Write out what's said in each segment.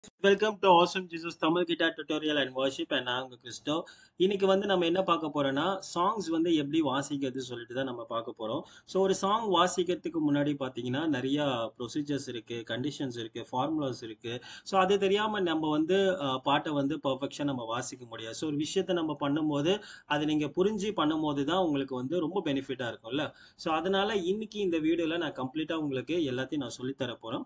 Welcome to awesome Jesus Tamil guitar tutorial and worship and நான் உங்க கிறிஸ்டோ இன்னைக்கு வந்து நம்ம என்ன பார்க்க போறோம்னா சாங்ஸ் வந்து எப்படி வாசிக்கிறது சொல்லிட்டு தான் நம்ம பார்க்க போறோம் ஸோ ஒரு சாங் வாசிக்கிறதுக்கு முன்னாடி பார்த்தீங்கன்னா நிறைய ப்ரொசீஜர்ஸ் இருக்கு கண்டிஷன்ஸ் இருக்கு ஃபார்முலாஸ் இருக்கு ஸோ அது தெரியாம நம்ம வந்து அஹ், பாட்டை வந்து பர்ஃபெக்ஷன் நம்ம வாசிக்க முடியாது ஸோ ஒரு விஷயத்தை நம்ம பண்ணும்போது அதை நீங்க புரிஞ்சு பண்ணும்போது தான் உங்களுக்கு வந்து ரொம்ப பெனிஃபிட்டா இருக்கும்ல ஸோ அதனால இன்னைக்கு இந்த வீடியோல நான் கம்ப்ளீட்டா உங்களுக்கு எல்லாத்தையும் நான் சொல்லித் தர போறேன்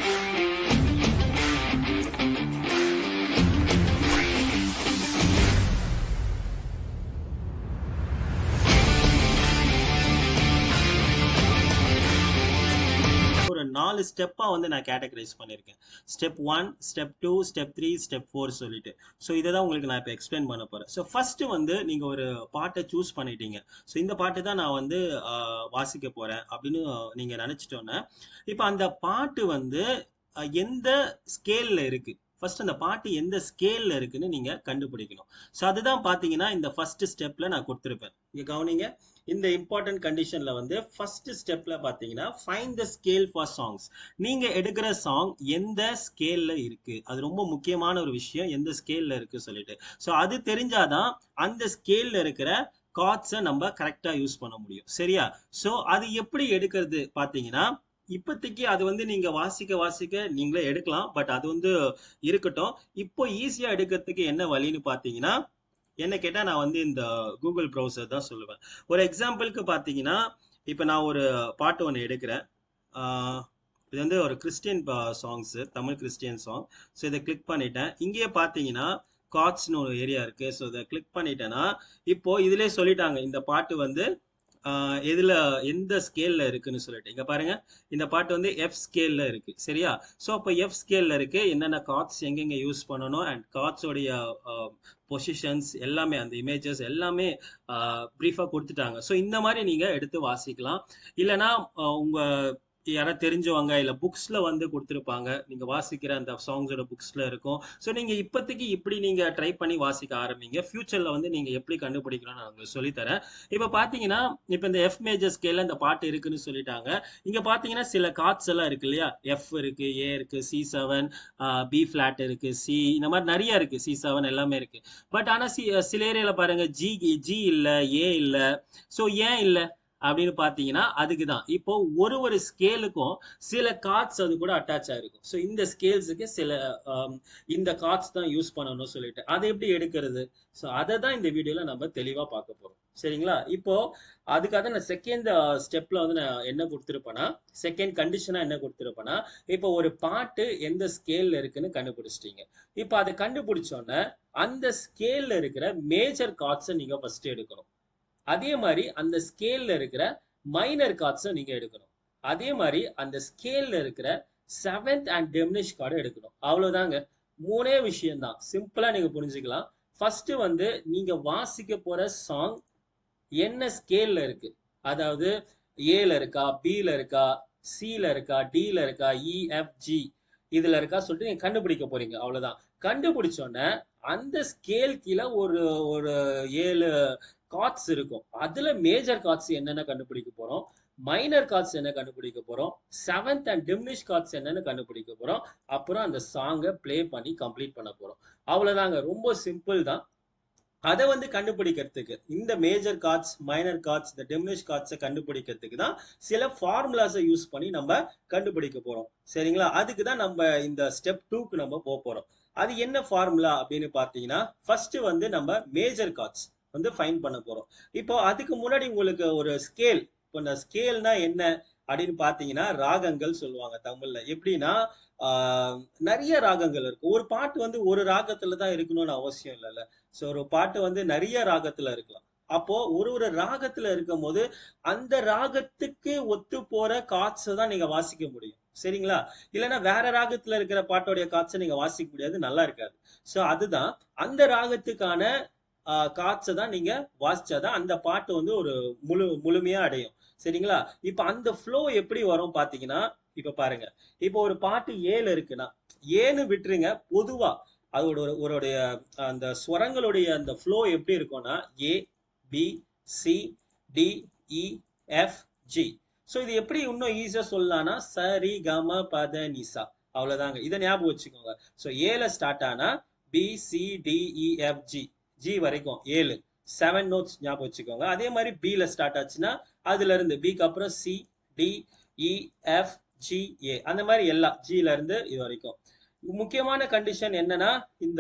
ஒரு நாலு ஸ்டெப்பா வந்து நான் கேட்டகரைஸ் பண்ணியிருக்கேன் step one step two step three step four சொல்லிட்டு ஸோ இதை தான் உங்களுக்கு நான் இப்போ எக்ஸ்பிளைன் பண்ண போறேன் ஸோ ஃபர்ஸ்ட் வந்து நீங்க ஒரு பாட்டை சூஸ் பண்ணிட்டீங்க ஸோ இந்த பாட்டு தான் நான் வந்து ஆஹ், வாசிக்க போறேன் அப்படின்னு நீங்க நினைச்சிட்டோன்னே இப்போ அந்த பாட்டு வந்து ஆஹ், எந்த ஸ்கேல்ல இருக்கு ஃபர்ஸ்ட் அந்த பாட்டு எந்த ஸ்கேல்ல இருக்குன்னு நீங்க கண்டுபிடிக்கணும் ஸோ அதுதான் பாத்தீங்கன்னா இந்த ஃபர்ஸ்ட் ஸ்டெப்ல நான் கொடுத்துருப்பேன் இங்க கவனிங்க இந்த இம்பார்ட்டன்ட் கண்டிஷன்ல வந்து ஃபர்ஸ்ட் ஸ்டெப்ல பாத்தீங்கன்னா find the scale for songs நீங்க எடுக்கிற சாங் எந்த ஸ்கேல்ல இருக்கு அது ரொம்ப முக்கியமான ஒரு விஷயம் எந்த ஸ்கேல்ல இருக்கு சொல்லிட்டு ஸோ அது தெரிஞ்சாதான் அந்த ஸ்கேல்ல இருக்கிற கார்ட்ஸை நம்ம கரெக்டா யூஸ் பண்ண முடியும் சரியா ஸோ அது எப்படி எடுக்கிறது பாத்தீங்கன்னா இப்போதைக்கு அது வந்து நீங்க வாசிக்க வாசிக்க நீங்களே எடுக்கலாம் பட் அது வந்து இருக்கட்டும் இப்போ ஈஸியா எடுக்கிறதுக்கு என்ன வழின்னு பாத்தீங்கன்னா என்ன கேட்டா நான் வந்து இந்த கூகுள் ப்ரௌசர் தான் சொல்லுவேன் ஒரு எக்ஸாம்பிளுக்கு பாத்தீங்கன்னா இப்போ நான் ஒரு பாட்டு ஒன்று எடுக்கிறேன் ஆஹ் இது வந்து ஒரு Christian songs Tamil Christian song so இதை கிளிக் பண்ணிட்டேன் இங்கேயே பார்த்தீங்கன்னா காட்ஸ்னு ஒரு ஏரியா இருக்கு ஸோ இதை கிளிக் பண்ணிட்டேன்னா இப்போ இதுலயே சொல்லிட்டாங்க இந்த பாட்டு வந்து ஆஹ் எதுல எந்த ஸ்கேல்ல இருக்குன்னு சொல்லிட்டு இங்க பாருங்க இந்த பாட்டு வந்து எஃப் ஸ்கேல்ல இருக்கு சரியா ஸோ அப்போ எஃப் ஸ்கேல்ல இருக்கு என்னென்ன கார்ட்ஸ் எங்கெங்க யூஸ் பண்ணணும் அண்ட் கார்ட்ஸோடைய பொசிஷன்ஸ் எல்லாமே அந்த இமேஜஸ் எல்லாமே ப்ரீஃபாக கொடுத்துட்டாங்க ஸோ இந்த மாதிரி நீங்க எடுத்து வாசிக்கலாம் இல்லைன்னா ஆஹ் உங்க யாராவது தெரிஞ்சவங்க இல்லை புக்ஸ்ல வந்து கொடுத்துருப்பாங்க நீங்க வாசிக்கிற அந்த சாங்ஸோட புக்ஸ்ல இருக்கும் ஸோ நீங்க இப்போதைக்கு இப்படி நீங்க ட்ரை பண்ணி வாசிக்க ஆரம்பிங்க ஃபியூச்சர்ல வந்து நீங்க எப்படி கண்டுபிடிக்கணும்னு நான் உங்களுக்கு சொல்லித்தரேன் இப்போ பாத்தீங்கன்னா இப்போ இந்த எஃப் மேஜர் ஸ்கேல்ல இந்த பாட்டு இருக்குன்னு சொல்லிட்டாங்க இங்க பாத்தீங்கன்னா சில கார்ட்ஸ் எல்லாம் இருக்கு இல்லையா எஃப் இருக்கு ஏ இருக்கு சி செவன் பி ஃபிளாட் இருக்கு சி இந்த மாதிரி நிறைய இருக்கு சி செவன் எல்லாமே இருக்கு பட் ஆனா சி சில ஏரியால பாருங்க ஜி ஜி இல்ல ஏ இல்ல ஸோ ஏன் இல்ல அப்படின்னு பாத்தீங்கன்னா அதுக்கு தான் இப்போ ஒரு ஒரு ஸ்கேலுக்கும் சில கார்ட்ஸ் அது கூட அட்டாச் ஆயிருக்கும் ஸோ இந்த ஸ்கேல்ஸுக்கு சில ஆம், இந்த கார்ட்ஸ் தான் யூஸ் பண்ணணும்னு சொல்லிட்டு அதை எப்படி எடுக்கிறது ஸோ அதை தான் இந்த வீடியோல நம்ம தெளிவா பார்க்க போறோம் சரிங்களா இப்போ அதுக்காக நான் செகண்ட் ஸ்டெப்ல வந்து நான் என்ன கொடுத்துருப்பேன்னா செகண்ட் கண்டிஷனா என்ன கொடுத்துருப்பேன்னா இப்போ ஒரு பாட்டு எந்த ஸ்கேல்ல இருக்குன்னு கண்டுபிடிச்சிட்டீங்க இப்போ அதை கண்டுபிடிச்சோன்னே அந்த ஸ்கேல்ல இருக்கிற மேஜர் கார்ட்ஸை நீங்க ஃபர்ஸ்ட் எடுக்கணும் அதே மாதிரி அந்த ஸ்கேல்ல இருக்கிற மைனர் கார்ட்ஸை நீங்க எடுக்கணும் அதே மாதிரி அந்த ஸ்கேல்ல இருக்கிற செவன்த் அண்ட் டெமினிஷ் கார்டை எடுக்கணும் அவ்வளவுதாங்க மூணே விஷயம்தான் சிம்பிளா நீங்க புரிஞ்சுக்கலாம் ஃபர்ஸ்ட் வந்து நீங்க வாசிக்க போற சாங் என்ன ஸ்கேல்ல இருக்கு அதாவது ஏல இருக்கா பில இருக்கா சில இருக்கா டில இருக்கா இஎஃப்ஜி இதுல இருக்கா சொல்லிட்டு நீங்க கண்டுபிடிக்க போறீங்க அவ்வளவுதான் கண்டுபிடிச்சோன்னே அந்த ஸ்கேல் கீழே ஒரு ஒரு ஏழு கார்ட்ஸ் இருக்கும் அதுல மேஜர் கார்ட்ஸ் என்னென்ன கண்டுபிடிக்க போறோம் மைனர் கார்ட்ஸ் என்ன கண்டுபிடிக்க போறோம் செவன்த் அண்ட் டிமினிஷ் கார்ட்ஸ் என்னன்னு கண்டுபிடிக்க போறோம் அப்புறம் அந்த சாங்கை ப்ளே பண்ணி கம்ப்ளீட் பண்ண போறோம் அவ்வளவுதாங்க ரொம்ப சிம்பிள் தான் அதை வந்து கண்டுபிடிக்கிறதுக்கு இந்த மேஜர் கார்ட்ஸ் மைனர் கார்ட்ஸ் இந்த டெமினிஷ் கார்ட்ஸை கண்டுபிடிக்கிறதுக்கு தான் சில ஃபார்முலாஸை யூஸ் பண்ணி நம்ம கண்டுபிடிக்க போறோம் சரிங்களா அதுக்கு தான் நம்ம இந்த ஸ்டெப் டூக்கு நம்ம போக போறோம் அது என்ன ஃபார்முலா அப்படின்னு பார்த்தீங்கன்னா ஃபர்ஸ்ட் வந்து நம்ம மேஜர் கார்ட்ஸ் வந்து ஃபைன் பண்ண போறோம் இப்போ அதுக்கு முன்னாடி உங்களுக்கு ஒரு ஸ்கேல் இப்போ இந்த ஸ்கேல்னா என்ன அப்படின்னு பார்த்தீங்கன்னா ராகங்கள் சொல்லுவாங்க தமிழ்ல எப்படின்னா ஆஹ், நிறைய ராகங்கள் இருக்கு ஒரு பாட்டு வந்து ஒரு ராகத்துல தான் இருக்கணும்னு அவசியம் இல்லைல்ல ஸோ ஒரு பாட்டு வந்து நிறைய ராகத்துல இருக்கலாம் அப்போ ஒரு ஒரு ராகத்துல இருக்கும் போது அந்த ராகத்துக்கு ஒத்து போற காட்ஸை தான் நீங்க வாசிக்க முடியும் சரிங்களா இல்லைன்னா வேற ராகத்துல இருக்கிற பாட்டோடைய காட்ஸை நீங்க வாசிக்க முடியாது நல்லா இருக்காது ஸோ அதுதான் அந்த ராகத்துக்கான காட்ஸை தான் நீங்க வாசிச்சாதான் அந்த பாட்டு வந்து ஒரு முழு முழுமையா அடையும் சரிங்களா இப்ப அந்த ஃப்ளோ எப்படி வரும் பாத்தீங்கன்னா இப்ப பாருங்க இப்போ ஒரு பாட்டு ஏல இருக்குன்னா ஏன்னு விட்டுருங்க பொதுவா அதோட ஒரு ஒருடைய அந்த ஸ்வரங்களுடைய அந்த ஃப்ளோ எப்படி இருக்கும்னா A B C D E F G so இது எப்படி இன்னும் ஈஸியா சொல்லலாம்னா சரி கம பத நிசா அவ்வளவுதாங்க இதை ஞாபகம் வச்சுக்கோங்க ஸோ ஏல ஸ்டார்ட் ஆனா B C D E F G G வரைக்கும் ஏழு செவன் நோட்ஸ் ஞாபகம் வச்சுக்கோங்க அதே மாதிரி பில ஸ்டார்ட் ஆச்சுன்னா அதுல இருந்து பிக்கு அப்புறம் C D E F G A அந்த மாதிரி எல்லாம் ஜில இருந்து இது வரைக்கும் முக்கியமான கண்டிஷன் என்னன்னா இந்த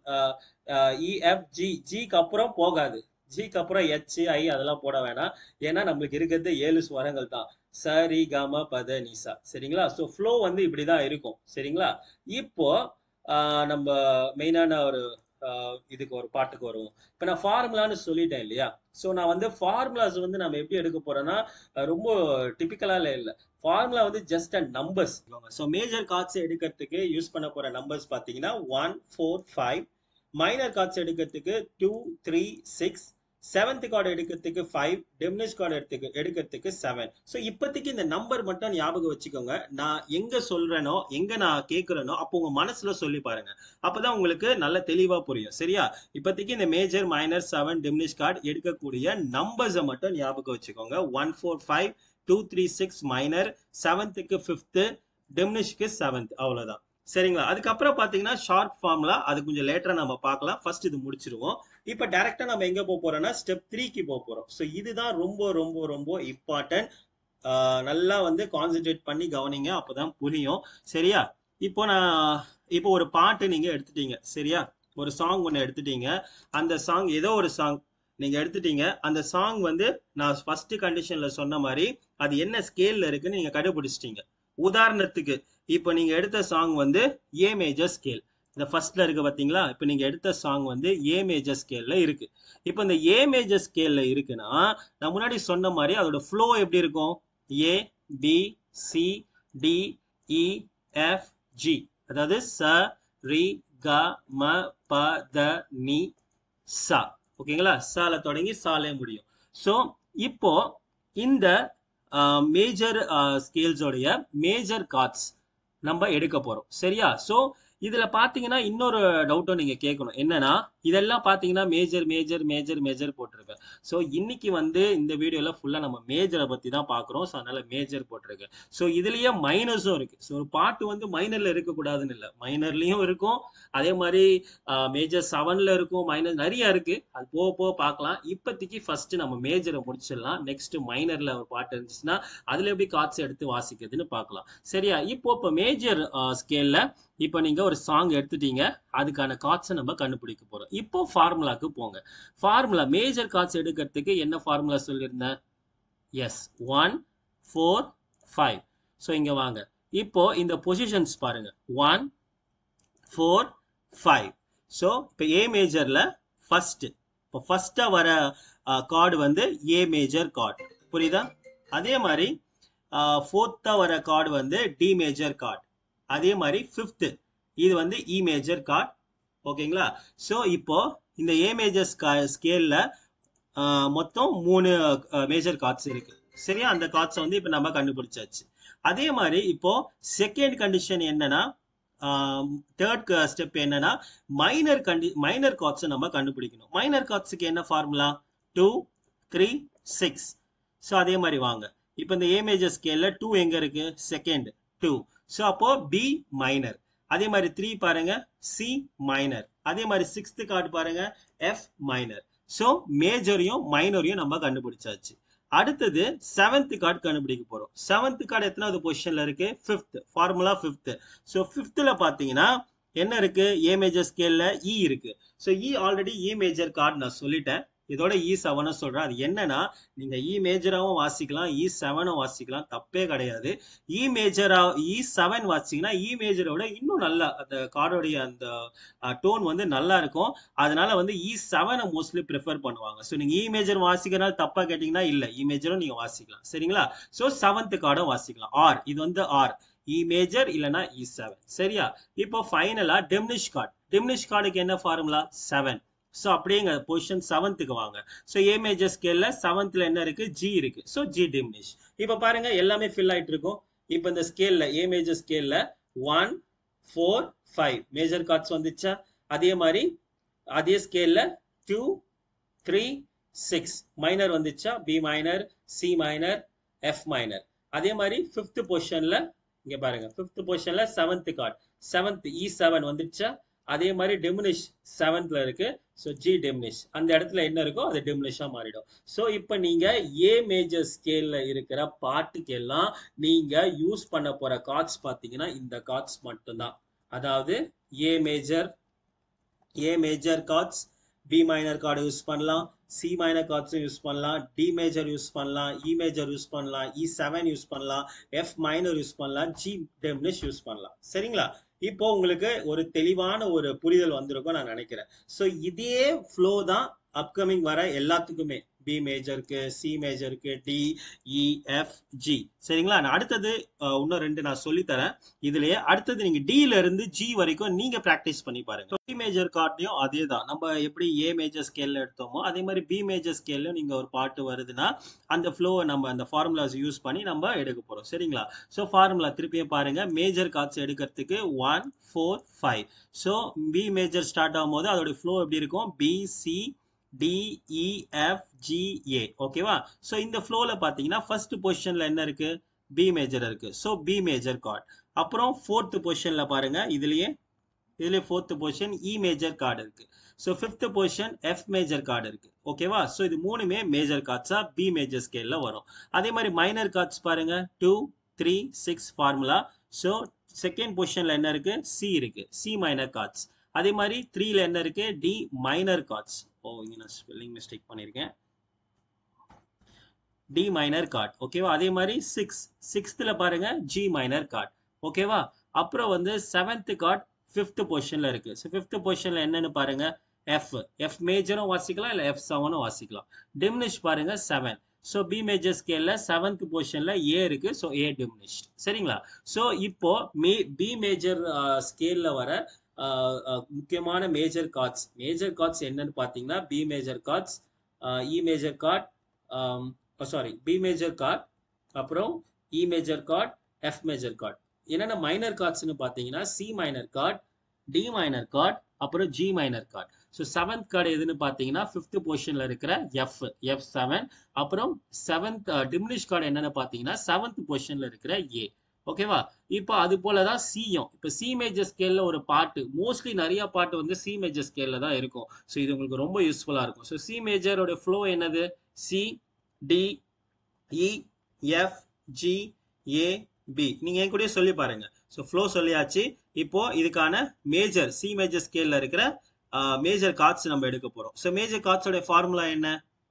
இஎஃப் ஜி ஜிக்கு அப்புறம் போகாது ஜிக்கு அப்புறம் எச் ஐ அதெல்லாம் போட வேணாம் ஏன்னா நம்மளுக்கு இருக்கிறது ஏழு ஸ்வரங்கள் தான் சரி கம பத நிசா சரிங்களா ஸோ ஃப்ளோ வந்து இப்படிதான் இருக்கும் சரிங்களா இப்போ ஆஹ் நம்ம மெயினான ஒரு ஆஹ் இதுக்கு ஒரு பாட்டுக்கு வருவோம் இப்போ நான் ஃபார்முலான்னு சொல்லிட்டேன் இல்லையா ஸோ நான் வந்து ஃபார்முலாஸ் வந்து நம்ம எப்படி எடுக்க போறோம்னா அஹ் ரொம்ப டிபிக்கலால இல்லை ஃபார்முலா வந்து just uh numbers so major chords எடுக்கிறதுக்கு யூஸ் பண்ண போற நம்பர்ஸ் பார்த்தீங்கன்னா one four five minor chords எடுக்கிறதுக்கு two three six seventh chord எடுக்கிறதுக்கு ஃபைவ் டெமினிஷ் கார்டு எடுத்துக்கு எடுக்கிறதுக்கு செவன் ஸோ இப்போதைக்கு இந்த நம்பர் மட்டும் ஞாபகம் வச்சுக்கோங்க நான் எங்க சொல்றேனோ எங்க நான் கேட்கிறேனோ அப்போ உங்க மனசுல சொல்லி பாருங்க அப்பதான் உங்களுக்கு நல்ல தெளிவா புரியும் சரியா இப்போதைக்கு இந்த major minor seven diminish chord எடுக்கக்கூடிய நம்பர்ஸை மட்டும் ஞாபகம் வச்சுக்கோங்க one four five two three six minor செவன்த்துக்கு ஃபிஃப்த்து டெமினிஷ்க்கு செவன்த் அவ்வளவுதான் சரிங்களா அதுக்கப்புறம் பாத்தீங்கன்னா ஷார்ட் ஃபார்ம்ல அது கொஞ்சம் லேட்டரா நம்ம பார்க்கலாம் ஃபர்ஸ்ட் இது முடிச்சிருவோம் இப்போ டைரக்டா நம்ம எங்க போக போறோம்னா ஸ்டெப் த்ரீக்கு போக போறோம் ஸோ இதுதான் ரொம்ப ரொம்ப ரொம்ப இம்பார்ட்டன்ட் நல்லா வந்து கான்சென்ட்ரேட் பண்ணி கவனிங்க அப்பதான் புரியும் சரியா இப்போ நான் இப்போ ஒரு பாட்டு நீங்க எடுத்துட்டீங்க சரியா ஒரு சாங் ஒன்று எடுத்துட்டீங்க அந்த சாங் ஏதோ ஒரு சாங் நீங்க எடுத்துட்டீங்க அந்த சாங் வந்து நான் ஃபர்ஸ்ட் கண்டிஷன்ல சொன்ன மாதிரி அது என்ன ஸ்கேல்ல இருக்குன்னு நீங்க கண்டுபிடிச்சிட்டீங்க உதாரணத்துக்கு இப்போ நீங்க எடுத்த சாங் வந்து ஏ மேஜர் ஸ்கேல் இந்த ஃபர்ஸ்ட்ல இருக்கு பாத்தீங்களா இப்போ நீங்க எடுத்த சாங் வந்து ஏ மேஜர் ஸ்கேல்ல இருக்கு இப்போ இந்த ஏ மேஜர் ஸ்கேல்ல இருக்குன்னா நான் முன்னாடி சொன்ன மாதிரி அதோட ஃப்ளோ எப்படி இருக்கும் A B C D E F G அதாவது ச ரி க ம ப த நி சா ஓகேங்களா சால தொடங்கி சாலே முடியும் ஸோ இப்போ இந்த மேஜர் ஸ்கேல்ஸோடைய மேஜர் கார்ட்ஸ் நம்ம எடுக்க போறோம் சரியா ஸோ இதுல பாத்தீங்கன்னா இன்னொரு டவுட்டும் நீங்க கேட்கணும் என்னன்னா இதெல்லாம் பாத்தீங்கன்னா மேஜர் மேஜர் மேஜர் மேஜர் போட்டிருக்கேன் ஸோ இன்னைக்கு வந்து இந்த வீடியோல ஃபுல்லா நம்ம மேஜரை பத்தி தான் பாக்குறோம் ஸோ அதனால மேஜர் போட்டிருக்கேன் ஸோ இதுலயே மைனர்ஸும் இருக்கு ஸோ ஒரு பாட்டு வந்து மைனர்ல இருக்கக்கூடாதுன்னு இல்லை மைனர்லயும் இருக்கும் அதே மாதிரி மேஜர் செவன்ல இருக்கும் மைனர் நிறைய இருக்கு அது போக போக பார்க்கலாம் இப்போதைக்கு ஃபர்ஸ்ட் நம்ம மேஜரை முடிச்சிடலாம் நெக்ஸ்ட் மைனர்ல ஒரு பாட்டு இருந்துச்சுன்னா அதுல எப்படி கார்ட்ஸ் எடுத்து வாசிக்கிறதுன்னு பார்க்கலாம் சரியா இப்போ இப்போ மேஜர் ஸ்கேல்ல இப்போ நீங்க ஒரு சாங் எடுத்துட்டீங்க அதுக்கான கார்ட்ஸை நம்ம கண்டுபிடிக்க போறோம் இப்போ ஃபார்முலாக்கு போங்க ஃபார்முலா மேஜர் கார்ட்ஸ் எடுக்கிறதுக்கு என்ன ஃபார்முலா சொல்லியிருந்தேன் yes one four five so இங்க வாங்க இப்போ இந்த பொசிஷன்ஸ் பாருங்க ஒன் ஃபோர் ஃபைவ் ஸோ இப்போ ஏ மேஜர்ல ஃபர்ஸ்ட் இப்போ ஃபர்ஸ்டா வர கார்டு வந்து ஏ மேஜர் கார்டு புரியுதா அதே மாதிரி ஃபோர்த்தா வர கார்டு வந்து டி மேஜர் கார்டு அதே மாதிரி ஃபிஃப்த்து இது வந்து இ மேஜர் கார்டு ஓகேங்களா ஸோ இப்போ இந்த ஏ மேஜர் ஸ்கேல்ல மொத்தம் மூணு மேஜர் கார்ட்ஸ் இருக்கு சரியா அந்த கார்ட்ஸை வந்து இப்போ நம்ம கண்டுபிடிச்சாச்சு அதே மாதிரி இப்போ செகண்ட் கண்டிஷன் என்னன்னா தேர்ட் ஸ்டெப் என்னன்னா மைனர் கண்டி மைனர் கார்ட்ஸை நம்ம கண்டுபிடிக்கணும் மைனர் கார்ட்ஸுக்கு என்ன formula two three six so அதே மாதிரி வாங்க இப்போ இந்த ஏ மேஜர் ஸ்கேல்ல டூ எங்க இருக்கு செகண்ட் டூ ஸோ அப்போ பி மைனர் அதே மாதிரி த்ரீ பாருங்க சி மைனர் அதே மாதிரி சிக்ஸ்த் கார்டு பாருங்க எஃப் மைனர் ஸோ மேஜரையும் மைனரையும் நம்ம கண்டுபிடிச்சாச்சு அடுத்தது செவன்த் கார்டு கண்டுபிடிக்க போறோம் செவன்த் கார்டு எத்தனாவது பொசிஷன்ல இருக்கு ஃபிஃப்த் ஃபார்முலா ஃபிஃப்த் ஸோ ஃபிஃப்த்ல பாத்தீங்கன்னா என்ன இருக்கு ஏ மேஜர் ஸ்கேல்ல இ இருக்கு so E already E major chord நான் சொல்லிட்டேன் இதோட இ செவனை சொல்றேன் அது என்னன்னா நீங்க இ மேஜராவும் வாசிக்கலாம் இ செவனும் வாசிக்கலாம் தப்பே கிடையாது இ மேஜரா இ செவன் வாசிங்கன்னா இ மேஜரோட இன்னும் நல்லா அந்த கார்டோடைய அந்த டோன் வந்து நல்லா இருக்கும் அதனால வந்து இ செவனை மோஸ்ட்லி ப்ரிஃபர் பண்ணுவாங்க ஸோ நீங்க இ மேஜர் வாசிக்கிறனால தப்பா கேட்டீங்கன்னா இல்ல இ மேஜரும் நீங்க வாசிக்கலாம் சரிங்களா ஸோ செவன்த் கார்டும் வாசிக்கலாம் ஆர் இது வந்து ஆர் இ மேஜர் இல்லனா இ செவன் சரியா இப்போ ஃபைனலா டெம்னிஷ் கார்டு டெம்னிஷ் கார்டுக்கு என்ன ஃபார்முலா செவன் ஸோ அப்படியேங்க பொசிஷன் செவன்த்துக்கு வாங்க ஸோ ஏ மேஜர் ஸ்கேல்ல செவன்த்ல என்ன இருக்கு ஜி இருக்கு ஸோ ஜி டிமினிஷ் இப்போ பாருங்க எல்லாமே ஃபில் ஆயிட்டு இருக்கும் இப்போ இந்த ஸ்கேல்ல ஏ மேஜர் ஸ்கேல்ல one four five major chords வந்துச்சா அதே மாதிரி அதே ஸ்கேல்ல டூ த்ரீ சிக்ஸ் மைனர் வந்துச்சா B minor C minor F minor அதே மாதிரி ஃபிஃப்த் பொசிஷன்ல இங்க பாருங்க ஃபிஃப்த் பொசிஷன்ல seventh chord seventh E seven வந்துடுச்சா அதே மாதிரி டெமினிஷ் செவன்த்ல இருக்கு ஸோ ஜி டெமினிஷ் அந்த இடத்துல என்ன இருக்கோ அது டெமினிஷா மாறிடும் ஸோ இப்போ நீங்க ஏ மேஜர் ஸ்கேல்ல இருக்கிற பாட்டுக்கு எல்லாம் நீங்க யூஸ் பண்ண போற கார்ட்ஸ் பாத்தீங்கன்னா இந்த கார்ட்ஸ் மட்டும்தான் அதாவது A major A major chords B minor chord use பண்ணலாம் சி மைனர் கார்ட்ஸும் யூஸ் பண்ணலாம் டி மேஜர் யூஸ் பண்ணலாம் இ மேஜர் யூஸ் பண்ணலாம் இ செவன் யூஸ் பண்ணலாம் எஃப் மைனர் யூஸ் பண்ணலாம் ஜி டெமினிஷ் யூஸ் பண்ணலாம் சரிங்களா இப்போ உங்களுக்கு ஒரு தெளிவான ஒரு புரிதல் வந்திருக்கும் நான் நினைக்கிறேன் ஸோ இதே ஃப்ளோ தான் அப்கமிங் வர எல்லாத்துக்குமே பி மேஜருக்கு சி மேஜருக்கு டி இ எஃப் ஜி சரிங்களா நான் அடுத்தது அஹ், இன்னும் ரெண்டு நான் சொல்லி தரேன் இதுலயே அடுத்தது நீங்க டில இருந்து ஜி வரைக்கும் நீங்க பிராக்டிஸ் பண்ணி பாருங்க பி மேஜர் கார்ட்லயும் அதே தான் நம்ம எப்படி ஏ மேஜர் ஸ்கேல்ல எடுத்தோமோ அதே மாதிரி பி மேஜர் ஸ்கேல்ல நீங்க ஒரு பாட்டு வருதுன்னா அந்த ஃப்ளோவை நம்ம அந்த ஃபார்முலாஸ் யூஸ் பண்ணி நம்ம எடுக்க போறோம் சரிங்களா ஸோ ஃபார்முலா திருப்பியும் பாருங்க மேஜர் கார்ட்ஸ் எடுக்கிறதுக்கு one four five so B major start ஆகும்போது அதோட ஃப்ளோ எப்படி இருக்கும் B C D E F G A ஓகேவா ஸோ இந்த ஃப்ளோவில் பார்த்தீங்கன்னா ஃபர்ஸ்ட் பொசிஷனில் என்ன இருக்கு பி மேஜர் இருக்கு ஸோ பி மேஜர் கார்டு அப்புறம் ஃபோர்த் பொசிஷனில் பாருங்க இதுலயே இதுலயே fourth position E major chord இருக்கு so fifth position F major chord இருக்கு ஓகேவா ஸோ இது மூணுமே மேஜர் கார்ட்ஸா பி மேஜர் ஸ்கேல்ல வரும் அதே மாதிரி மைனர் கார்ட்ஸ் பாருங்க two three six formula so second பொசிஷன்ல என்ன இருக்கு சி இருக்கு சி மைனர் கார்ட்ஸ் அதே மாதிரி த்ரீல என்ன இருக்கு டி மைனர் கார்ட்ஸ் ஓ இங்க நான் ஸ்பெல்லிங் மிஸ்டேக் பண்ணியிருக்கேன் டி மைனர் கார்ட் ஓகேவா அதே மாதிரி சிக்ஸ் சிக்ஸ்த்தில் பாருங்க ஜி மைனர் கார்ட் ஓகேவா அப்புறம் வந்து செவன்த் கார்ட் ஃபிஃப்த் பொசிஷன்ல இருக்கு ஸோ ஃபிஃப்த் பொசிஷன்ல என்னன்னு பாருங்க எஃப் எஃப் மேஜரும் வாசிக்கலாம் இல்லை எஃப் செவனும் வாசிக்கலாம் டிமினிஷ் பாருங்க செவன் ஸோ பி மேஜர் ஸ்கேல்ல செவன்த் பொசிஷன்ல ஏ இருக்கு ஸோ ஏ டிமினிஷ் சரிங்களா ஸோ இப்போ மே பி மேஜர் ஸ்கேல்ல வர ஆஹ், ஆஹ், முக்கியமான மேஜர் கார்ட்ஸ் மேஜர் கார்ட்ஸ் என்னன்னு பார்த்தீங்கன்னா B major chords E major chord sorry B major chord அப்புறம் E major chord F major chord என்னென்ன மைனர் கார்ட்ஸ்னு பார்த்தீங்கன்னா C minor chord D minor chord அப்புறம் G minor chord so seventh chord எதுன்னு பார்த்தீங்கன்னா fifth பொசிஷன்ல இருக்கிற எஃப் எஃப் செவன் அப்புறம் செவன்த் டிமினிஷ் கார்டு என்னன்னு பார்த்தீங்கன்னா செவன்த் பொசிஷன்ல இருக்கிற ஏ ஓகேவா இப்போ அது போல தான் சியும் இப்போ சி மேஜர் ஸ்கேல்ல ஒரு பாட்டு மோஸ்ட்லி நிறைய பாட்டு வந்து சி மேஜர் ஸ்கேல்ல தான் இருக்கும் ஸோ இது உங்களுக்கு ரொம்ப யூஸ்ஃபுல்லா இருக்கும் ஸோ சி மேஜரோட ஃப்ளோ என்னது C D E F G A B நீங்க என் கூடயே சொல்லி பாருங்க ஸோ ஃப்ளோ சொல்லியாச்சு இப்போ இதுக்கான மேஜர் சி மேஜர் ஸ்கேல்ல இருக்கிற மேஜர் கார்ட்ஸ் நம்ம எடுக்க போறோம் ஸோ மேஜர் கார்ட்ஸோட ஃபார்முலா என்ன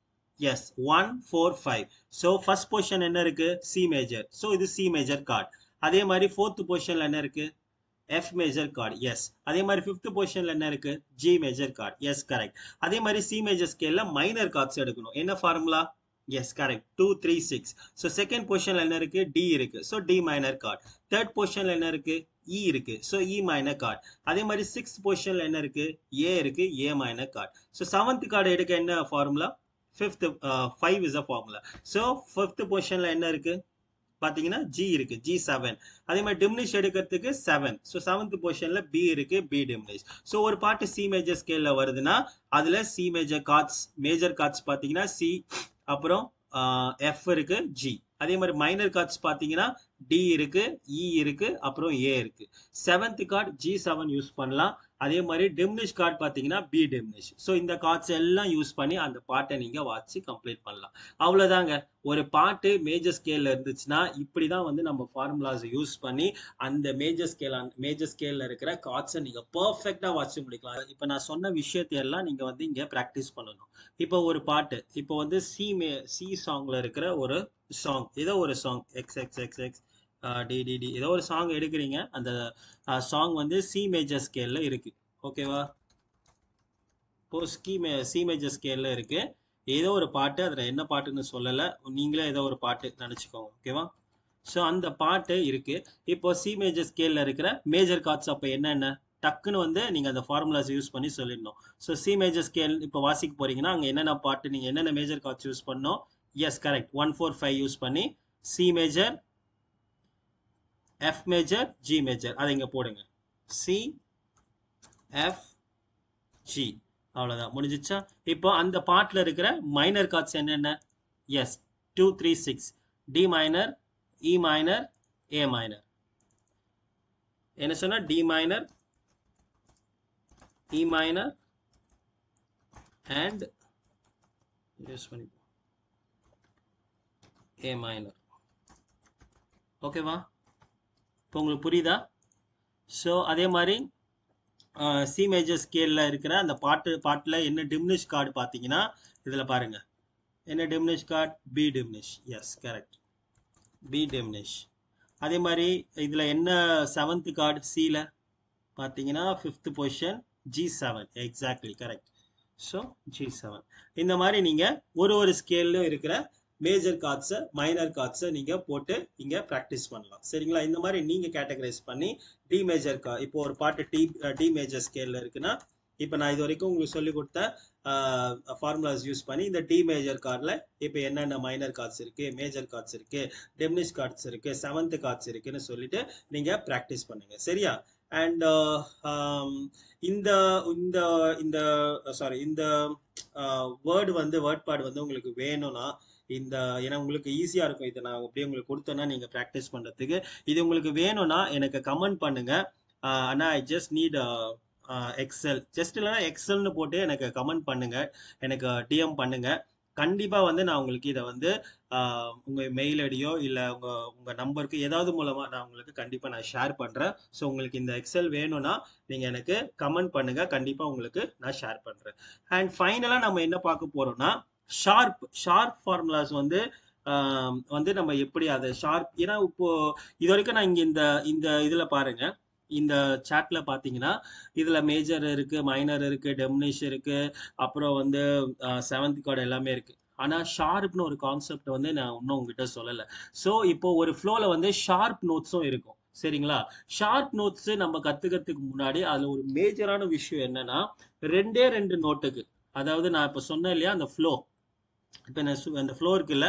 yes one four five so first position என்ன இருக்கு சி மேஜர் ஸோ இது சி மேஜர் கார்டு அதே மாதிரி ஃபோர்த் பொசிஷன்ல என்ன இருக்கு எஃப் மேஜர் கார்டு எஸ் அதே மாதிரி ஃபிஃப்த் பொசிஷன்ல என்ன இருக்கு G major chord yes correct அதே மாதிரி சி மேஜர் ஸ்கேல்ல மைனர் கார்ட்ஸ் எடுக்கணும் என்ன formula yes correct two three six so second பொசிஷன்ல என்ன இருக்கு டி இருக்கு so D minor chord third பொசிஷன்ல என்ன இருக்கு இ இருக்கு ஸோ இ மைனர் கார்டு அதே மாதிரி சிக்ஸ்த் பொசிஷன்ல என்ன இருக்கு ஏ இருக்கு A minor chord so seventh chord எடுக்க என்ன formula fifth five is a formula so fifth பொசிஷன்ல என்ன இருக்கு பாத்தீங்கன்னா ஜி இருக்கு ஜி செவன் அதே மாதிரி டிமினிஷ் எடுக்கிறதுக்கு செவன் ஸோ செவன்த் பொசிஷன்ல பி இருக்கு பி டிமினிஷ் ஸோ ஒரு பாட்டு சி மேஜர் ஸ்கேல்ல வருதுன்னா அதுல C major chords major chords பாத்தீங்கன்னா சி அப்புறம் எஃப் இருக்கு ஜி அதே மாதிரி மைனர் கார்ட்ஸ் பாத்தீங்கன்னா டி இருக்கு இ இருக்கு அப்புறம் ஏ இருக்கு seventh chord G seven use பண்ணலாம் அதே மாதிரி டிமினிஷ் கார்டு பாத்தீங்கன்னா பி டிமினிஷ் ஸோ இந்த கார்ட்ஸ் எல்லாம் யூஸ் பண்ணி அந்த பாட்டை நீங்க வாட்சி கம்ப்ளீட் பண்ணலாம் அவ்வளவுதாங்க ஒரு பாட்டு மேஜர் ஸ்கேல்ல இருந்துச்சுன்னா இப்படிதான் வந்து நம்ம ஃபார்முலாஸ் யூஸ் பண்ணி அந்த மேஜர் ஸ்கேல் மேஜர் ஸ்கேல்ல இருக்கிற கார்ட்ஸை நீங்க பர்ஃபெக்டா வாட்சி முடிக்கலாம் இப்போ நான் சொன்ன விஷயத்தை எல்லாம் நீங்க வந்து இங்க ப்ராக்டிஸ் பண்ணணும் இப்போ ஒரு பாட்டு இப்போ வந்து சி மே சி சாங்ல இருக்கிற ஒரு சாங் ஏதோ ஒரு song X X X X டிடிடி ஏதோ ஒரு சாங் எடுக்கிறீங்க அந்த சாங் வந்து சி மேஜர் ஸ்கேல்ல இருக்கு ஓகேவா இப்போ ஸ்கீ மே சி மேஜர் ஸ்கேல்ல இருக்கு ஏதோ ஒரு பாட்டு அதுல என்ன பாட்டுன்னு சொல்லல நீங்களே ஏதோ ஒரு பாட்டு நினைச்சுக்கோங்க ஓகேவா ஸோ அந்த பாட்டு இருக்கு இப்போ சி மேஜர் ஸ்கேல்ல இருக்கிற மேஜர் கார்ட்ஸ் அப்போ என்னென்ன டக்குன்னு வந்து நீங்க அந்த ஃபார்முலாஸ் யூஸ் பண்ணி சொல்லிடணும் ஸோ சி மேஜர் ஸ்கேல் இப்போ வாசிக்க போறீங்கன்னா அங்க என்னென்ன பாட்டு நீங்க என்னென்ன மேஜர் கார்ட்ஸ் யூஸ் பண்ணணும் yes correct one four five use பண்ணி C major F major G major அதை இங்க போடுங்க சி எஃப் ஜி அவ்வளவுதான் முடிஞ்சிச்சா இப்போ அந்த பாட்டில் இருக்கிற மைனர் கார்ட்ஸ் என்னென்ன yes two three six D minor E minor A minor என்ன சொன்னா D minor E minor and use பண்ணி ஏ மைனர் ஓகேவா இப்போ உங்களுக்கு புரியுதா ஸோ அதே மாதிரி சி மேஜர் ஸ்கேலில் இருக்கிற அந்த பாட்டு பாட்டில் என்ன டிம்னிஷ் கார்டு பார்த்தீங்கன்னா இதில் பாருங்க என்ன diminish chord B diminish yes correct B diminish அதே மாதிரி இதில் என்ன செவன்த் கார்டு சியில் பார்த்தீங்கன்னா fifth position G seven exactly correct so G seven இந்த மாதிரி நீங்கள் ஒரு ஒரு ஸ்கேல்லும் இருக்கிற மேஜர் கார்ட்ஸை மைனர் கார்ட்ஸை நீங்கள் போட்டு இங்கே ப்ராக்டிஸ் பண்ணலாம் சரிங்களா இந்த மாதிரி நீங்கள் கேட்டகரைஸ் பண்ணி டி மேஜர் கா இப்போ ஒரு பாட்டு டி டி மேஜர் ஸ்கேலில் இருக்குன்னா இப்போ நான் இது வரைக்கும் உங்களுக்கு சொல்லி கொடுத்த ஃபார்முலாஸ் யூஸ் பண்ணி இந்த டி மேஜர் கார்டில் இப்போ என்னென்ன மைனர் கார்ட்ஸ் இருக்குது மேஜர் கார்ட்ஸ் இருக்குது டெம்னிஷ் கார்ட்ஸ் இருக்குது செவன்த் கார்ட்ஸ் இருக்குன்னு சொல்லிட்டு நீங்கள் ப்ராக்டிஸ் பண்ணுங்க சரியா அண்ட் இந்த இந்த இந்த சாரி இந்த வேர்டு வந்து வேர்ட் பாட் வந்து உங்களுக்கு வேணும்னா இந்த ஏன்னா உங்களுக்கு ஈஸியாக இருக்கும் இதை நான் அப்படியே உங்களுக்கு கொடுத்தேன்னா நீங்கள் ப்ராக்டிஸ் பண்ணுறதுக்கு இது உங்களுக்கு வேணும்னா எனக்கு கமெண்ட் பண்ணுங்க ஆனால் I just need excel just இல்லைனா எக்ஸல்னு போட்டு எனக்கு கமெண்ட் பண்ணுங்க எனக்கு டிஎம் பண்ணுங்க கண்டிப்பாக வந்து நான் உங்களுக்கு இதை வந்து உங்கள் மெயில் ஐடியோ இல்லை உங்கள் உங்கள் நம்பருக்கு ஏதாவது மூலமாக நான் உங்களுக்கு கண்டிப்பாக நான் ஷேர் பண்ணுறேன் ஸோ உங்களுக்கு இந்த எக்ஸல் வேணும்னா நீங்கள் எனக்கு கமெண்ட் பண்ணுங்கள் கண்டிப்பாக உங்களுக்கு நான் ஷேர் பண்ணுறேன் அண்ட் ஃபைனலாக நம்ம என்ன பார்க்க போகிறோம்னா ஷார்ப் ஷார்ப் ஃபார்முலாஸ் வந்து வந்து நம்ம எப்படி அதை ஷார்ப் ஏன்னா இப்போ இது வரைக்கும் நான் இங்கே இந்த இந்த இதில் பாருங்க இந்த சாட்ல பார்த்தீங்கன்னா இதில் மேஜர் இருக்கு மைனர் இருக்கு டெம்னிஷ் இருக்கு அப்புறம் வந்து செவன்த் கார்டு எல்லாமே இருக்கு ஆனால் ஷார்ப்னு ஒரு கான்செப்ட் வந்து நான் இன்னும் உங்ககிட்ட சொல்லலை ஸோ இப்போ ஒரு ஃப்ளோவில் வந்து ஷார்ப் நோட்ஸும் இருக்கும் சரிங்களா ஷார்ப் நோட்ஸ் நம்ம கற்றுக்கிறதுக்கு முன்னாடி அதில் ஒரு மேஜரான விஷயம் என்னன்னா ரெண்டே ரெண்டு நோட்டுக்கு அதாவது நான் இப்போ சொன்னேன் இல்லையா அந்த ஃப்ளோ இப்போ அந்த ஃப்ளோ இருக்குல்ல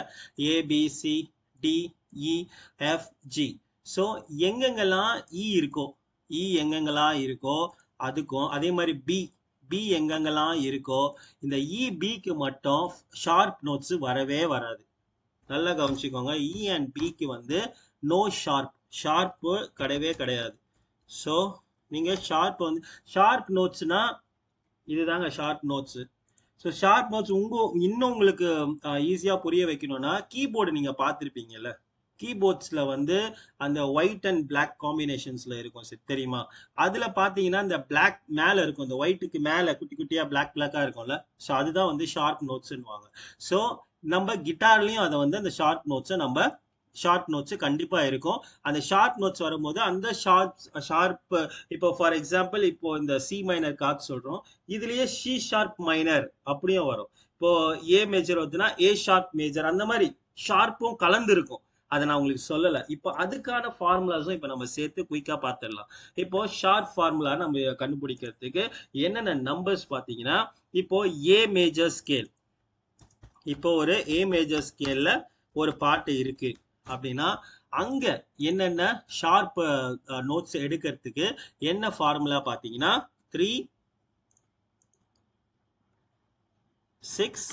A B C D E F G so எங்கெங்கெல்லாம் இ இருக்கோ இ எங்கெங்கெல்லாம் இருக்கோ அதுக்கும் அதே மாதிரி பி பி எங்கெங்கெல்லாம் இருக்கோ இந்த இ பிக்கு மட்டும் ஷார்ப் நோட்ஸ் வரவே வராது நல்லா கவனிச்சுக்கோங்க இ அண்ட் பிக்கு வந்து நோ ஷார்ப் ஷார்ப்பு கிடையவே கிடையாது ஸோ நீங்கள் ஷார்ப் வந்து ஷார்ப் நோட்ஸ்னா இதுதாங்க sharp notes so sharp notes உங்க இன்னும் உங்களுக்கு ஈஸியாக புரிய வைக்கணும்னா கீபோர்டு நீங்கள் பார்த்துருப்பீங்கல்ல கீபோர்ட்ஸில் வந்து அந்த ஒயிட் அண்ட் பிளாக் காம்பினேஷன்ஸில் இருக்கும் சரி தெரியுமா அதில் பார்த்தீங்கன்னா இந்த பிளாக் மேலே இருக்கும் இந்த ஒயிட்டுக்கு மேலே குட்டி குட்டியாக பிளாக் பிளாக்காக இருக்கும்ல ஸோ அதுதான் வந்து ஷார்ப் நோட்ஸ்ன்னுவாங்க ஸோ நம்ம கிட்டார்லேயும் அதை வந்து அந்த ஷார்ப் நோட்ஸை நம்ம ஷார்ட் நோட்ஸ் கண்டிப்பாக இருக்கும் அந்த ஷார்ட் நோட்ஸ் வரும்போது அந்த ஷார்ப் ஷார்ப் இப்போ ஃபார் எக்ஸாம்பிள் இப்போ இந்த சி மைனர் கார்ட் சொல்கிறோம் இதுலேயே சி ஷார்ப் மைனர் அப்படியும் வரும் இப்போ ஏ மேஜர் வருதுன்னா ஏ ஷார்ப் மேஜர் அந்த மாதிரி ஷார்ப்பும் கலந்து இருக்கும் அதை நான் உங்களுக்கு சொல்லலை இப்போ அதுக்கான ஃபார்முலாஸும் இப்போ நம்ம சேர்த்து குயிக்காக பார்த்துடலாம் இப்போ ஷார்ட் ஃபார்முலா நம்ம கண்டுபிடிக்கிறதுக்கு என்னென்ன நம்பர்ஸ் பார்த்தீங்கன்னா இப்போ ஏ மேஜர் ஸ்கேல் இப்போ ஒரு ஏ மேஜர் ஸ்கேலில் ஒரு பாட்டு இருக்கு அப்படின்னா அங்க என்னென்ன ஷார்ப் நோட்ஸ் எடுக்கிறதுக்கு என்ன ஃபார்முலா பார்த்தீங்கன்னா த்ரீ சிக்ஸ்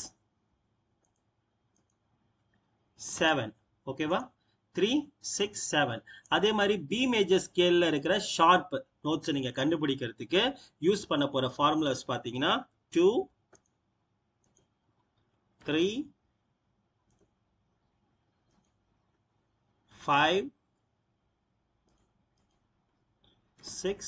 செவன் ஓகேவா த்ரீ சிக்ஸ் செவன் அதே மாதிரி பி மேஜர் ஸ்கேலில் இருக்கிற ஷார்ப் நோட்ஸ் நீங்கள் கண்டுபிடிக்கிறதுக்கு யூஸ் பண்ண போகிற ஃபார்முலாஸ் பார்த்தீங்கன்னா two three five, six,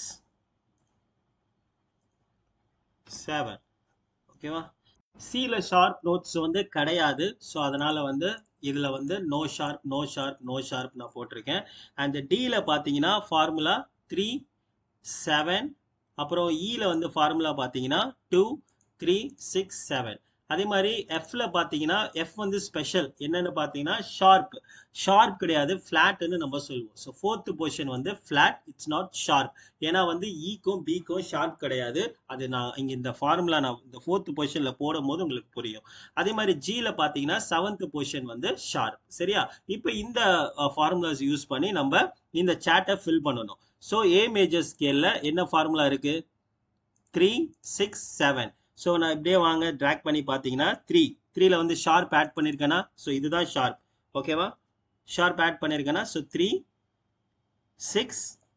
seven. ஓகேவா சியில் ஷார்ப் நோட்ஸ் வந்து கிடையாது ஸோ அதனால வந்து இதில் வந்து no sharp no sharp no sharp நான் போட்டிருக்கேன் அண்ட் டியில் பார்த்தீங்கன்னா ஃபார்முலா த்ரீ செவன் அப்புறம் இயில் வந்து ஃபார்முலா பார்த்தீங்கன்னா டூ த்ரீ சிக்ஸ் செவன் அதே மாதிரி எஃப்ல பார்த்தீங்கன்னா எஃப் வந்து ஸ்பெஷல் என்னன்னு பார்த்தீங்கன்னா ஷார்ப் ஷார்ப் கிடையாது ஃப்ளாட்னு நம்ம சொல்லுவோம் ஸோ ஃபோர்த் பொசிஷன் வந்து ஃப்ளாட் இட்ஸ் நாட் ஷார்ப் ஏன்னா வந்து ஈக்கும் பிக்கும் ஷார்ப் கிடையாது அது நான் இங்கே இந்த ஃபார்முலா நான் இந்த ஃபோர்த் பொசிஷனில் போடும் போது உங்களுக்கு புரியும் அதே மாதிரி ஜியில் பார்த்தீங்கன்னா செவன்த் பொசிஷன் வந்து ஷார்ப் சரியா இப்போ இந்த ஃபார்முலாஸ் யூஸ் பண்ணி நம்ம இந்த சேட்டை ஃபில் பண்ணணும் ஸோ ஏ மேஜர் ஸ்கேலில் என்ன ஃபார்முலா இருக்கு த்ரீ சிக்ஸ் செவன் ஸோ நான் இப்படியே வாங்க ட்ராக் பண்ணி பார்த்தீங்கன்னா த்ரீ த்ரீல வந்து ஷார்ப் ஆட் பண்ணியிருக்கேன்னா ஸோ இதுதான் ஷார்ப் ஓகேவா ஷார்ப் ஆட் பண்ணியிருக்கேன்னா so three six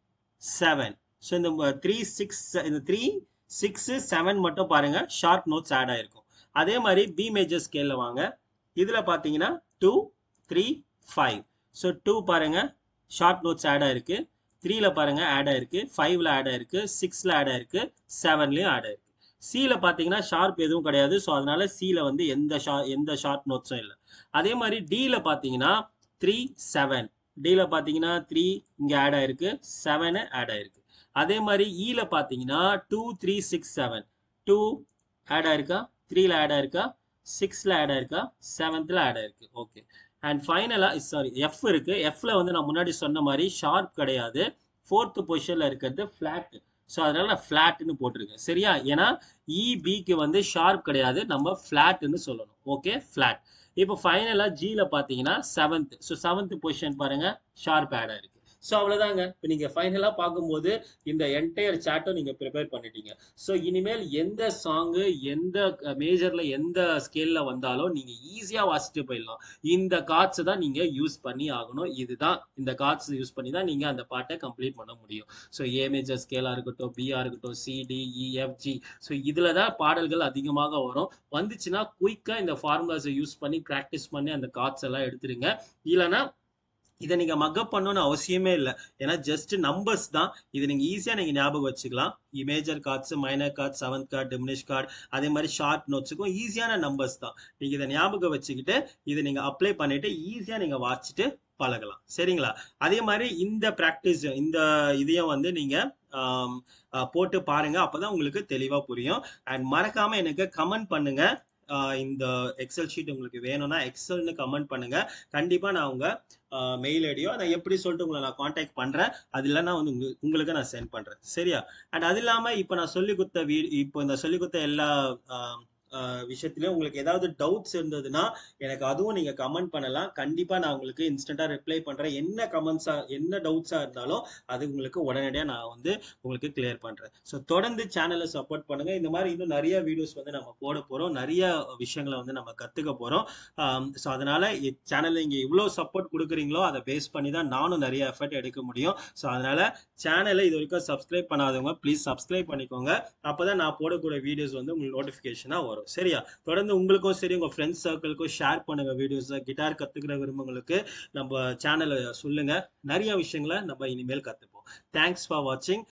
seven so இந்த த்ரீ சிக்ஸ் இந்த த்ரீ சிக்ஸ் செவன் மட்டும் பாருங்க ஷார்ப் நோட்ஸ் ஆட் ஆயிருக்கும் அதே மாதிரி பி மேஜர் ஸ்கேல்ல வாங்க இதுல பாத்தீங்கன்னா two three five so two பாருங்க ஷார்ட் நோட்ஸ் ஆட் ஆயிருக்கு த்ரீல பாருங்க ஆட் ஆயிருக்கு ஃபைவ்ல ஆட் ஆயிருக்கு சிக்ஸ்ல ஆட் ஆயிருக்கு செவன்லயும் ஆட் ஆயிருக்கு சில பாத்தீங்கன்னா ஷார்ப் எதுவும் கிடையாது ஸோ அதனால சில வந்து எந்த ஷா எந்த ஷார்ட் நோட்ஸும் இல்லை அதே மாதிரி டில பாத்தீங்கன்னா த்ரீ செவன் டில பாத்தீங்கன்னா த்ரீ இங்க ஆட் ஆயிருக்கு செவனு ஆட் ஆயிருக்கு அதே மாதிரி இல பாத்தீங்கன்னா two three six seven two add ஆயிருக்கா த்ரீல ஆட் ஆயிருக்கா சிக்ஸ்ல ஆட் ஆயிருக்கா செவன்த்ல ஆட் ஆயிருக்கு ஓகே அண்ட் ஃபைனலா சாரி எஃப் இருக்கு எஃப்ல வந்து நான் முன்னாடி சொன்ன மாதிரி ஷார்ப் கிடையாது ஃபோர்த் பொசிஷன்ல இருக்கிறது ஃபிளாட் ஸோ அதனால நான் ஃபிளாட்னு போட்டிருக்கேன் சரியா ஏன்னா இபிக்கு வந்து ஷார்ப் கிடையாது நம்ம ஃபிளாட்னு சொல்லணும் ஓகே ஃபிளாட் இப்போ ஃபைனலா ஜில பாத்தீங்கன்னா செவன்த் ஸோ செவன்த் பொசிஷன் பாருங்க ஷார்ப் ஆட் ஆயிருக்கு ஸோ அவ்வளோதாங்க இப்போ நீங்கள் ஃபைனலாக பார்க்கும்போது இந்த என்டையர் சார்ட்டும் நீங்கள் ப்ரிப்பேர் பண்ணிட்டீங்க ஸோ இனிமேல் எந்த சாங்கு எந்த மேஜரில் எந்த ஸ்கேலில் வந்தாலும் நீங்கள் ஈஸியாக வாசிட்டு போயிடலாம் இந்த கார்ட்ஸை தான் நீங்கள் யூஸ் பண்ணி ஆகணும் இதுதான் இந்த கார்ட்ஸ் யூஸ் பண்ணி தான் நீங்கள் அந்த பாட்டை கம்ப்ளீட் பண்ண முடியும் ஸோ ஏ மேஜர் ஸ்கேலாக இருக்கட்டும் பிஆ இருக்கட்டும் சிடி இஎஃப்ஜி ஸோ இதில் தான் பாடல்கள் அதிகமாக வரும் வந்துச்சுன்னா குயிக்காக இந்த ஃபார்முலாஸை யூஸ் பண்ணி ப்ராக்டிஸ் பண்ணி அந்த கார்ட்ஸ் எல்லாம் எடுத்துருங்க இல்லைன்னா இதை நீங்க மக்கப் பண்ணணும்னு அவசியமே இல்லை ஏன்னா ஜஸ்ட் நம்பர்ஸ் தான் இது நீங்க ஈஸியா நீங்க ஞாபகம் வச்சுக்கலாம் major chords minor chord seventh chord diminish chord அதே மாதிரி ஷார்ட் நோட்ஸுக்கும் ஈஸியான நம்பர்ஸ் தான் நீங்க இதை ஞாபகம் வச்சுக்கிட்டு இதை நீங்க அப்ளை பண்ணிட்டு ஈஸியா நீங்க வாசிச்சுட்டு பழகலாம் சரிங்களா அதே மாதிரி இந்த ப்ராக்டிஸ் இந்த இதையும் வந்து நீங்க ஆம், ஆ, போட்டு பாருங்க அப்பதான் உங்களுக்கு தெளிவா புரியும் அண்ட் மறக்காம எனக்கு கமெண்ட் பண்ணுங்க ஆ, இந்த எக்ஸல் ஷீட் உங்களுக்கு வேணும்னா எக்ஸல்னு கமெண்ட் பண்ணுங்க கண்டிப்பா நான் உங்க மெயில் ஐடியோ நான் எப்படி சொல்லிட்டு உங்களை நான் காண்டாக்ட் பண்றேன் அது இல்லைன்னா வந்து உங்க- உங்களுக்கு நான் சென்ட் பண்றேன் சரியா அண்ட் அது இல்லாம இப்போ நான் சொல்லி கொடுத்த வீ இப்போ இந்த சொல்லி கொடுத்த எல்லா ஆம், ஆ, விஷயத்திலயும் உங்களுக்கு ஏதாவது டவுட்ஸ் இருந்ததுன்னா எனக்கு அதுவும் நீங்க கமெண்ட் பண்ணலாம் கண்டிப்பா நான் உங்களுக்கு இன்ஸ்டன்டா ரிப்ளை பண்றேன் என்ன கமெண்ட்ஸா என்ன டவுட்ஸா இருந்தாலும் அது உங்களுக்கு உடனடியா நான் வந்து உங்களுக்கு கிளியர் பண்றேன் ஸோ தொடர்ந்து சேனலை சப்போர்ட் பண்ணுங்க இந்த மாதிரி இன்னும் நிறைய வீடியோஸ் வந்து நம்ம போட போறோம் நிறைய விஷயங்களை வந்து நம்ம கத்துக்க போறோம் ஸோ அதனால சேனல்ல இங்க இவ்வளவு சப்போர்ட் கொடுக்குறீங்களோ அதை பேஸ் பண்ணி தான் நானும் நிறைய எஃபர்ட் எடுக்க முடியும் ஸோ அதனால சேனலை இது வரைக்கும் சப்ஸ்கிரைப் பண்ணாதவங்க ப்ளீஸ் சப்ஸ்கிரைப் பண்ணிக்கோங்க அப்பதான் நான் போடக்கூடிய வீடியோஸ் வந்து உங்களுக்கு நோட்டிஃபிகேஷனா வரும் சரியா தொடர்ந்து உங்களுக்கும் சரி உங்க ஃப்ரெண்ட்ஸ் சர்க்கிளுக்கும் ஷேர் பண்ணுங்க வீடியோஸ் கிட்டார் கத்துக்கிற விரும்புங்களுக்கு நம்ம சேனலை சொல்லுங்க நிறைய விஷயங்களை நம்ம இனிமேல் கத்துப்போம் தேங்க்ஸ் ஃபார் வாட்சிங்